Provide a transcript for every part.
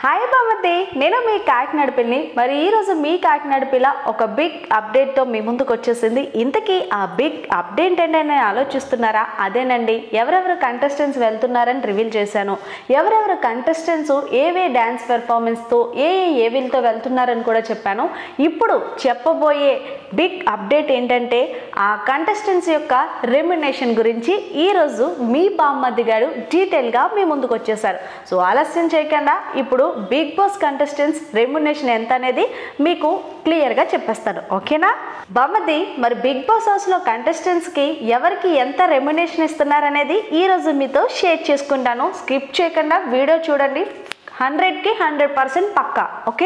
hi బామతి నేను మీ కాకినాడ పిల్లి మరి ఈరోజు మీ కాకినాడ పిల్ల ఒక బిగ్ అప్డేట్తో మీ ముందుకు వచ్చేసింది ఇంతకీ ఆ బిగ్ అప్డేట్ ఏంటని ఆలోచిస్తున్నారా అదేనండి ఎవరెవరు కంటెస్టెంట్స్ వెళ్తున్నారని రివీల్ చేశాను ఎవరెవరు కంటెస్టెంట్స్ ఏవే డ్యాన్స్ పెర్ఫార్మెన్స్తో ఏ ఏ ఏవిలతో వెళ్తున్నారని కూడా చెప్పాను ఇప్పుడు చెప్పబోయే బిగ్ అప్డేట్ ఏంటంటే ఆ కంటెస్టెంట్స్ యొక్క రెమ్యునేషన్ గురించి ఈరోజు మీ బామ్మద్ది గారు డీటెయిల్గా మీ ముందుకు వచ్చేసారు సో ఆలస్యం చేయకుండా ఇప్పుడు బిగ్ బాస్ కంటెస్టెంట్స్ రెమ్యునేషన్ ఎంత అనేది మీకు క్లియర్గా చెప్పేస్తాను ఓకేనా బామ్మది మరి బిగ్ బాస్ హౌస్లో కంటెస్టెంట్స్కి ఎవరికి ఎంత రెమ్యునేషన్ ఇస్తున్నారనేది ఈరోజు మీతో షేర్ చేసుకుంటాను స్కిప్ చేయకుండా వీడియో చూడండి హండ్రెడ్కి హండ్రెడ్ పర్సెంట్ పక్కా ఓకే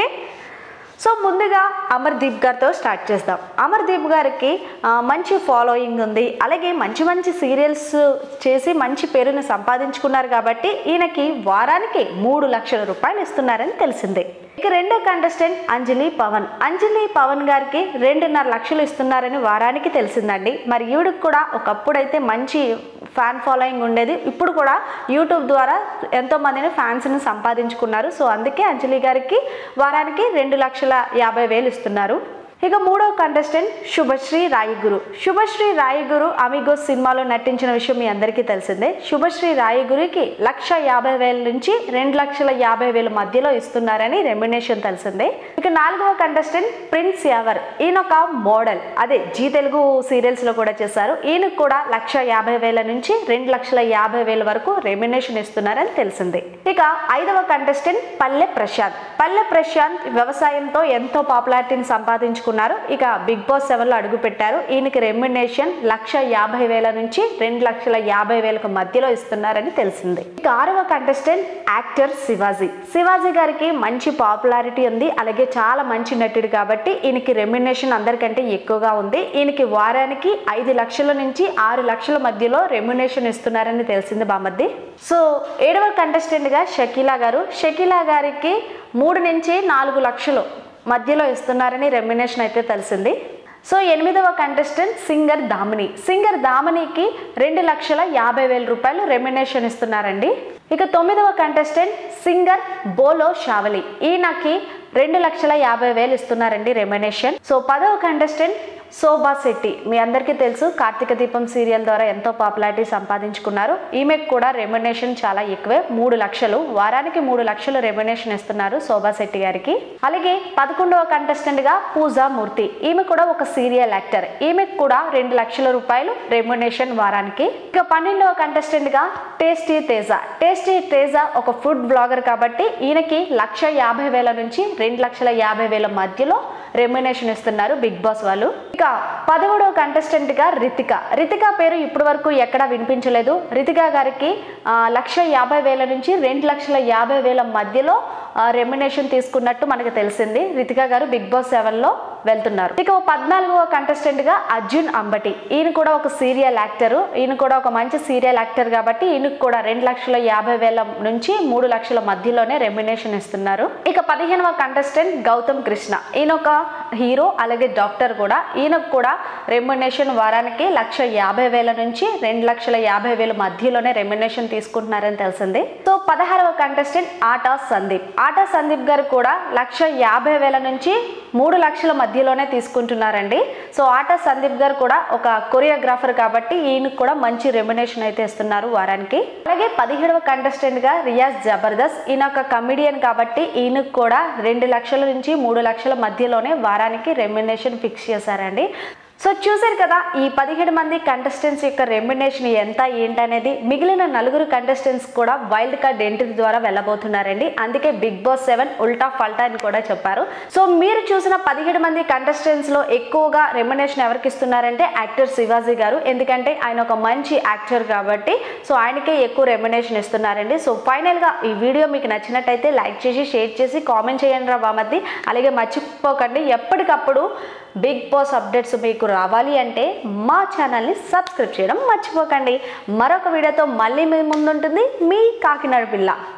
సో ముందుగా అమర్దీప్ గారితో స్టార్ట్ చేద్దాం అమర్దీప్ గారికి ఆ, మంచి ఫాలోయింగ్ ఉంది అలాగే మంచి మంచి సీరియల్స్ చేసి మంచి పేరుని సంపాదించుకున్నారు కాబట్టి ఈయనకి వారానికి మూడు లక్షల రూపాయలు ఇస్తున్నారని తెలిసిందే ఇక రెండో కంటెస్టెంట్ అంజలి పవన్ అంజలి పవన్ గారికి రెండున్నర లక్షలు ఇస్తున్నారని వారానికి తెలిసిందండి మరి ఈవిడికి కూడా ఒకప్పుడైతే మంచి ఫ్యాన్ ఫాలోయింగ్ ఉండేది ఇప్పుడు కూడా యూట్యూబ్ ద్వారా ఎంతో మందిని ఫ్యాన్స్ని సంపాదించుకున్నారు సో అందుకే అంజలి గారికి వారానికి రెండు లక్షల యాభై వేలు ఇస్తున్నారు ఇక మూడో కంటెస్టెంట్ శుభశ్రీ రాయగురు శుభశ్రీ రాయగురు అమిగోస్ సినిమాలో నటించిన విషయం మీ అందరికీ తెలిసిందే శుభశ్రీ రాయగురికి లక్ష యాభై వేల నుంచి రెండు లక్షల యాభై వేల మధ్యలో ఇస్తున్నారని రెమ్యునేషన్ తెలిసిందే ఇక నాలుగవ కంటెస్టెంట్ ప్రిన్స్ యావర్ ఈయన ఒక మోడల్ అదే జీ తెలుగు సీరియల్స్ లో కూడా చేశారు ఈయనకు కూడా లక్ష యాభై వేల నుంచి రెండు లక్షల యాభై వేల వరకు రెమ్యునేషన్ ఇస్తున్నారని తెలిసింది ఇక ఐదవ కంటెస్టెంట్ పల్లె ప్రశాంత్ పల్లె ప్రశాంత్ వ్యవసాయంతో ఎంతో పాపులారిటీని సంపాదించుకున్నారు ఇక బిగ్ బాస్ సెవెన్ లో అడుగు పెట్టారు ఈయనకి రెమ్యునేషన్ లక్ష యాభై వేల నుంచి రెండు లక్షల యాభై వేలకు మధ్యలో ఇస్తున్నారని తెలిసింది ఇక ఆరవ కంటెస్టెంట్ యాక్టర్ శివాజీ శివాజీ గారికి మంచి పాపులారిటీ ఉంది అలాగే చాలా మంచి నటుడు కాబట్టి ఈయనకి రెమ్యునేషన్ అందరికంటే ఎక్కువగా ఉంది ఈయనకి వారానికి ఐదు లక్షల నుంచి ఆరు లక్షల మధ్యలో రెమ్యునేషన్ ఇస్తున్నారని తెలిసింది బామద్ది సో ఏడవ కంటెస్టెంట్ గా షకీలా గారు షకీలా గారికి మూడు నుంచి నాలుగు లక్షలు మధ్యలో ఇస్తున్నారని రెమ్యునేషన్ అయితే తెలిసింది సో ఎనిమిదవ కంటెస్టెంట్ సింగర్ దామిని సింగర్ దామినికి రెండు లక్షల యాభై వేల రూపాయలు రెమ్యునేషన్ ఇస్తున్నారండి ఇక తొమ్మిదవ కంటెస్టెంట్ సింగర్ బోలో షావలి ఈయనకి రెండు లక్షల యాభై వేలు ఇస్తున్నారండి రెమ్యునేషన్ సో పదవ కంటెస్టెంట్ శోభా శెట్టి మీ అందరికీ తెలుసు కార్తీక దీపం సీరియల్ ద్వారా ఎంతో పాపులారిటీ సంపాదించుకున్నారు ఈమెకు కూడా రెమ్యునేషన్ చాలా ఎక్కువే మూడు లక్షలు వారానికి మూడు లక్షలు రెమ్యునేషన్ ఇస్తున్నారు శోభా శెట్టి గారికి అలాగే పదకొండవ కంటెస్టెంట్ గా పూజా మూర్తి ఈమె కూడా ఒక సీరియల్ యాక్టర్ ఈమెకు కూడా రెండు లక్షల రూపాయలు రెమ్యునేషన్ వారానికి ఇక పన్నెండవ కంటెస్టెంట్ గా టేస్టీ తేజ టేస్టీ తేజ ఒక ఫుడ్ బ్లాగర్ కాబట్టి ఈయనకి లక్ష యాభై వేల నుంచి రెండు లక్షల యాభై వేల మధ్యలో రెమ్యునేషన్ ఇస్తున్నారు బిగ్ బాస్ వాళ్ళు ఇక పదమూడవ కంటెస్టెంట్ గా రితిక రితిక పేరు ఇప్పటి వరకు ఎక్కడా వినిపించలేదు రితిక గారికి ఆ, లక్ష యాభై వేల నుంచి రెండు లక్షల యాభై వేల మధ్యలో రెమ్యునేషన్ తీసుకున్నట్టు మనకు తెలిసింది రితిక గారు బిగ్ బాస్ సెవెన్ లో వెళ్తున్నారు ఇక ఓ పద్నాలుగవ కంటెస్టెంట్ గా అర్జున్ అంబటి ఈయన కూడా ఒక సీరియల్ యాక్టర్ ఈయన కూడా ఒక మంచి సీరియల్ యాక్టర్ కాబట్టి ఈయనకు కూడా రెండు లక్షల యాభై వేల నుంచి మూడు లక్షల మధ్యలోనే రెమ్యునేషన్ ఇస్తున్నారు ఇక పదిహేనవ కంటెస్టెంట్ గౌతమ్ కృష్ణ ఈయన ఒక హీరో అలాగే డాక్టర్ కూడా ఈయనకు కూడా రెమ్యునేషన్ వారానికి లక్ష యాభై వేల నుంచి రెండు లక్షల యాభై వేల మధ్యలోనే రెమ్యునేషన్ తీసుకుంటున్నారని తెలిసింది సో పదహారవ కంటెస్టెంట్ ఆటా సందీప్ ఆటా సందీప్ గారు కూడా లక్ష యాభై వేల నుంచి మూడు లక్షల మధ్యలోనే తీసుకుంటున్నారండి సో ఆటా సందీప్ గారు కూడా ఒక కొరియోగ్రాఫర్ కాబట్టి ఈయనకు కూడా మంచి రెమ్యునేషన్ అయితే ఇస్తున్నారు వారానికి అలాగే పదిహేడవ కంటెస్టెంట్ గా రియాజ్ జబర్దస్త్ ఈయన ఒక కమిడియన్ కాబట్టి ఈయనకు కూడా రెండు లక్షల నుంచి మూడు లక్షల మధ్యలోనే వారానికి రెమ్యునేషన్ ఫిక్స్ చేశారండి సో చూశారు కదా ఈ పదిహేడు మంది కంటెస్టెంట్స్ యొక్క రెమ్యునేషన్ ఎంత ఏంటనేది మిగిలిన నలుగురు కంటెస్టెంట్స్ కూడా వైల్డ్ కార్డ్ ఎంట్రీ ద్వారా వెళ్ళబోతున్నారండి అందుకే బిగ్ బాస్ సెవెన్ ఉల్టా ఫల్టా అని కూడా చెప్పారు సో మీరు చూసిన పదిహేడు మంది కంటెస్టెంట్స్ లో ఎక్కువగా రెమ్యునేషన్ ఎవరికి ఇస్తున్నారంటే యాక్టర్ శివాజీ గారు ఎందుకంటే ఆయన ఒక మంచి యాక్టర్ కాబట్టి సో ఆయనకే ఎక్కువ రెమ్యునేషన్ ఇస్తున్నారండి సో ఫైనల్ గా ఈ వీడియో మీకు నచ్చినట్టయితే లైక్ చేసి షేర్ చేసి కామెంట్ చేయండి రా బామద్ది అలాగే మర్చిపోకండి ఎప్పటికప్పుడు బిగ్ బాస్ అప్డేట్స్ మీకు రావాలి అంటే మా ఛానల్ని సబ్స్క్రైబ్ చేయడం మర్చిపోకండి మరొక వీడియోతో మళ్ళీ మీ ముందుంటుంది మీ కాకినాడ పిల్ల